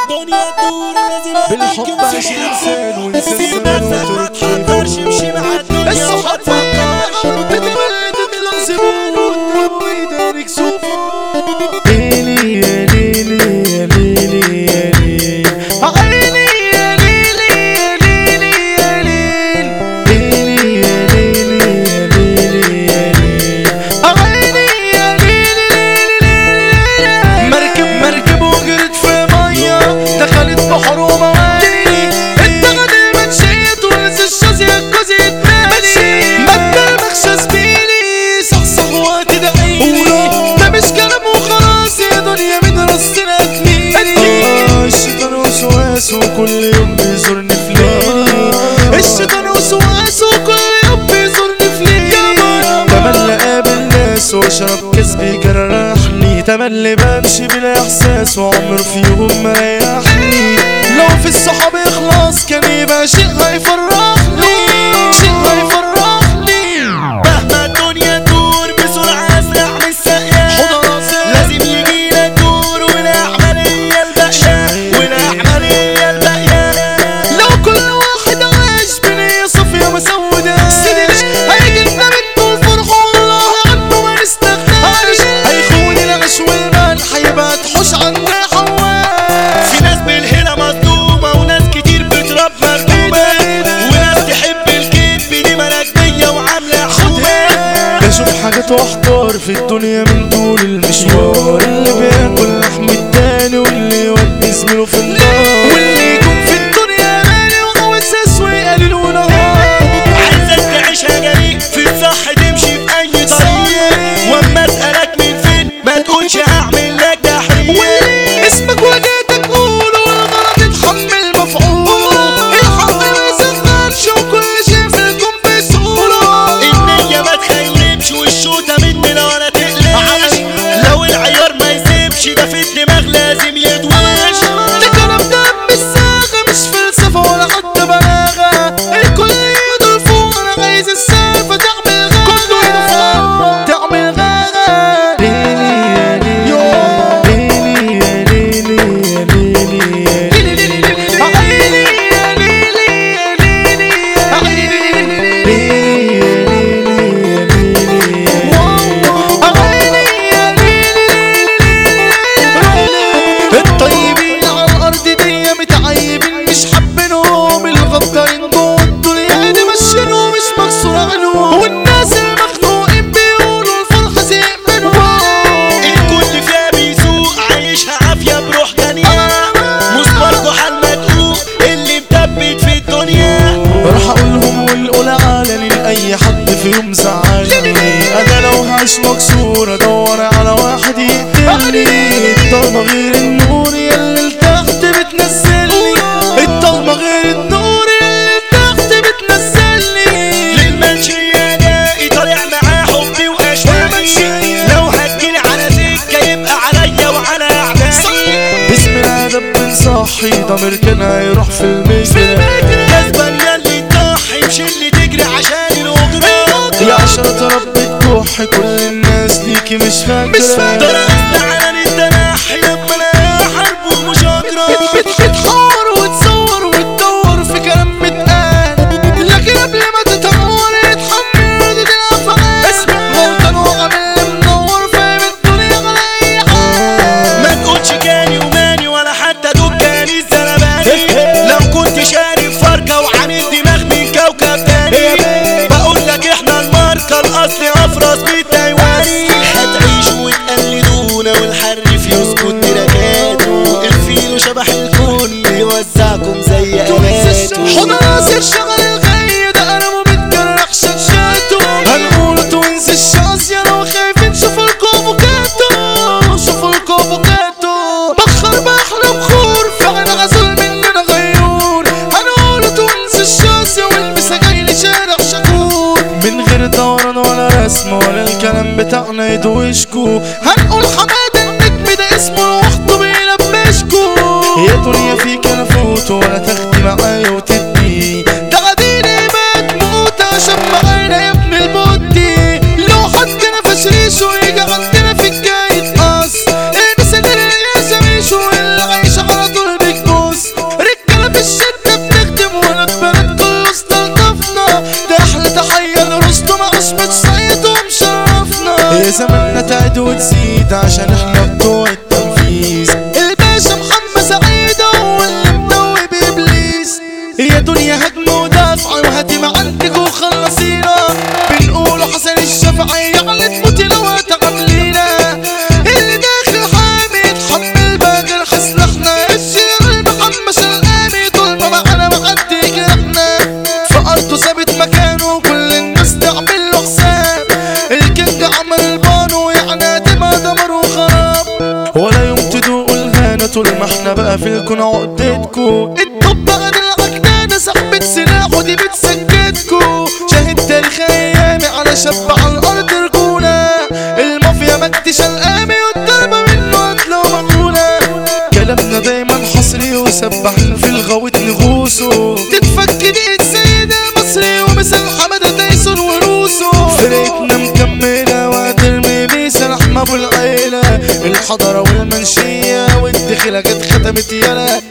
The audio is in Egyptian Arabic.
الدنيا تدور لازم بالحب عيش انسان وانسان سيبك زمان ما وتركيا تفكرش امشي مع الدنيا الصحاب وما تفكرش تتولد من زبون ويدارك سوفا ليلي يا ليلي يا ليلي يا ليل عيني يا ليلي يا ليلي يا ليل ليلي يا ليلي يا ليلي يا ليل عيني يا ليلي ليلي مركب مركب وجرت في ميه دخلت بحر ومواني اتخذ المنشيط ونزل الشاذي الكوزي التاني مدى المخشى زميلي صحصح وتدعيلي ده مش كلام وخلاص يا دنيا من راسنا تميلي الشيطان وسواسه كل يوم بيزورني في ليلي الشيطان وسواسه كل يوم بيزورني في ليلي تملى قابل ناس واشرب كاس بيجرحني تملي بمشي بلا احساس وعمر في يوم ما ريحني لو في الصحاب يخلص كان يبقى شيء هيفرحني شيء هيفرحني مهما الدنيا تدور بسرعة اسرع من السقيان لازم يجيلك دور والاعمال هي الباقية والاعمال هي الباقية لو كل واحد عايش بنية صافية ما سوداش هيجي لنا منه الفرح والله عنه ما نستغناش هيخون العيش والملح هيبقى تحوش عنا حواش في ناس بالهنا مظلومة وناس كتير بتراب مركوبة وناس تحب الكذب دي مراكبية وعاملة حومة بشوف حاجات واحتار في الدنيا من طول المشوار اللي بياكل لحم التاني واللي يودي زميله في النار واللي يكون في الدنيا غالي وقوساس وقليل ونهار عايزك تعيشها جريء في الصح تمشي في اي طريق واما اسألك من فين ما تقولش هعمل لك تحرير اسمك وجهتك قول والغلط اتحمل مفعول الحق ما يسخرش وكل شيء في الكون بسهولة النية ما تخيبش والشوطة مننا ولا تقلقش لو العيار ما يسيبش ده في الدماغ لازم يدوش ده كلام دم الساغة مش فلسفة ولا حتى بلاغة الكل يدور فوق انا عايز السالفة تعمل غاغة كله يدور فوق تعمل غاغة ليلي يا ليلي يا ليلي يا ليلي يا ليلي يا الطيبين على الارض دي متعيبين مش حابينهم الغدارين جوه الدنيا دي ماشيينهم مش مكسور عنهم والناس المخنوقين بيقولوا الفرحه زهق منهم الكل فيها بيسوق عايشها عافية بروح جنية مسمار جحا المدقوق اللي مثبت في الدنيا راح اقولهم والاولى علني لاي حد فيهم زعلني انا لو هعيش مكسور ادور على واحد يقتلني الضلمه غير النور يلي لتحت بتنزلني الضلمه غير النور يلي لتحت بتنزلني للمنشية جاي طالع معاه حبي واشواقي لو هتجيلي على سكة يبقى عليا وعلى اعدائي باسم الادب بنصحي ضمير كان هيروح في المجرى لازم يلي تضحي مش اللي تجري عشان الاجرة يا عشرة رب تكح كل الناس ليكي مش فاكرة ده انا اصلا على التنحي لما الاقي حرب ومشاجرة بتحور وتصور وتدور في كلام متقال لكن قبل ما تتهور يتحمل ردود الافعال اسمع موطن وعامل منور فاهم الدنيا على اي حال ما تقولش كاني وماني ولا حتى دكاني الزلباني لو كنت شارب فركة وعامل دماغ من كوكب تاني بقول لك احنا الماركة الاصلي افرس بالتايواني هتعيشوا وتقلدونا والحرف يسكت تراكاته الفيل وشبح الكون يوزعكم زي آلاته حضر راسي الشغل الغي ده قلمه متجرح شاشاته هنقول توينز الشاس يا لو خايفين شوفوا الكوفوكاتو شوفوا الكوفوكاتو بخر بحلم خور فعلا غزل مننا غيور هنقول توينز الشاس يا والمسا جاي لشارع شكور من غير دوران ولا رسم ولا الكلام بتاعنا يدوشكو هنقول حماد النجم ده اسمه لوحده بيلبشكو يا دنيا فيك انا فوت ولا تاخدي معايا وتدي ده غديني ما تموت عشان معانا يا ابن البودي لو حد نفش ريشه يجي عندنا في الجاي يتقص البس اللي يا زميشو اللي عايش على طول بك عشان احنا بتوع التنفيذ الباشا محمد سعيد هو اللي مدوي بابليس يا دنيا هجمة ودافعة وهتم عندك وخلصينا بنقولوا حسن الشافعي يعني تموتي لو هتعملينا اللي داخل حامي تحمل باقي الحسن احنا الشير المحمس الامي طول ما معانا محد يجرحنا في ارضه ثابت مكانه كل الناس تعمل له حساب الكينج عمل بانو يعني دمى دمر وخراب ولا يوم تدوقوا الهنا طول ما احنا بقى في الكون عقدتكو الطب عن العجنانة سحبة سلاح ودي بتسكتكو شاهد تاريخ ايامي على شاب على الارض رجولة المافيا مجدي شلقامي والضربة منه هتلاقوا مقولة كلامنا دايما حصري وسبحنا في الغويط نغوصه تتفك دي السيد المصري ومثل حمادة تايسون وروسه فرقتنا مكملة وهترمي بيسا لحمة ابو العيلة الحضرة والمنشية والدخلة جت ختمت يالا